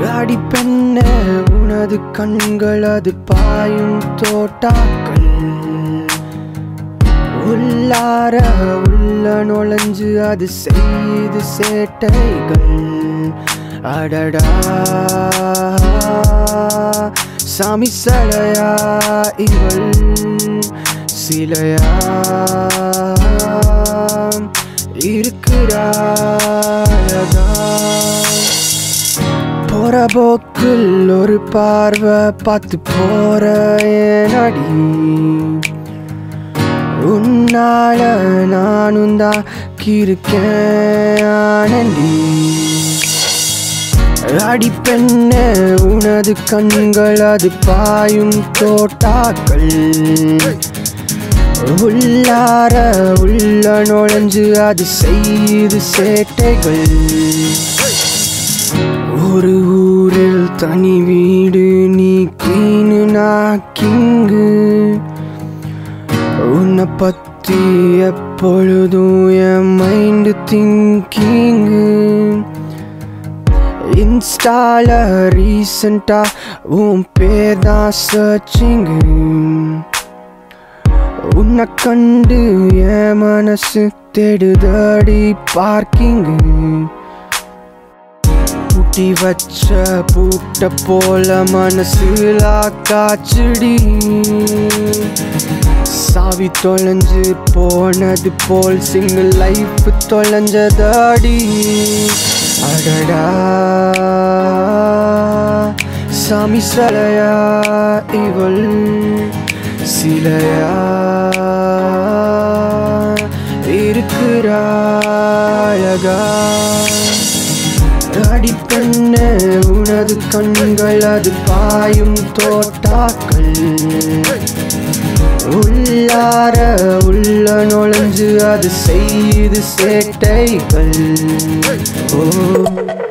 அடி பெண்ண உனது கண்கள் அது பாயும் தோட்டாக்கள் உள்ளார உள்ள நுழைஞ்சு அது செய்து சேட்டைகள் அடடா சாமி சலையா இவள் சிலையா இருக்கிறாயதா போற போக்கில் ஒரு பார்வை பார்த்து போற என் அடி உன்னால நானும் தான் கிருக்கேன் ஆனந்தி அடி பெண்ண உனது கண்கள் அது பாயும் தோட்டாக்கள் உள்ளார உள்ள நுழைஞ்சு அது செய்து சேட்டைகள் ஒரு ஊரில் தனி வீடு நீ கீனு நான் கிங்கு உன்னை பத்தி எப்பொழுதும் என் மைண்டு திங்கிங்கு இன்ஸ்டால ரீசண்டா உன் பேர் தான் சர்ச்சிங்கு உன்னை கண்டு என் மனசு தேடுதடி பார்க்கிங்கு பூட்டி வச்ச பூட்ட போல மனசுல காச்சுடி சாவி தொலைஞ்சு போனது போல் சிங்கிள் லைஃப் தொலைஞ்சதாடி அடடா சாமி சலையா இவள் சிலையா இருக்கிறாயகா அடி பெண்ண உனது கண்கள் அது பாயும் தோட்டாக்கள் உள்ளார உள்ள நுழைஞ்சு அது செய்து சேட்டைகள் ஓ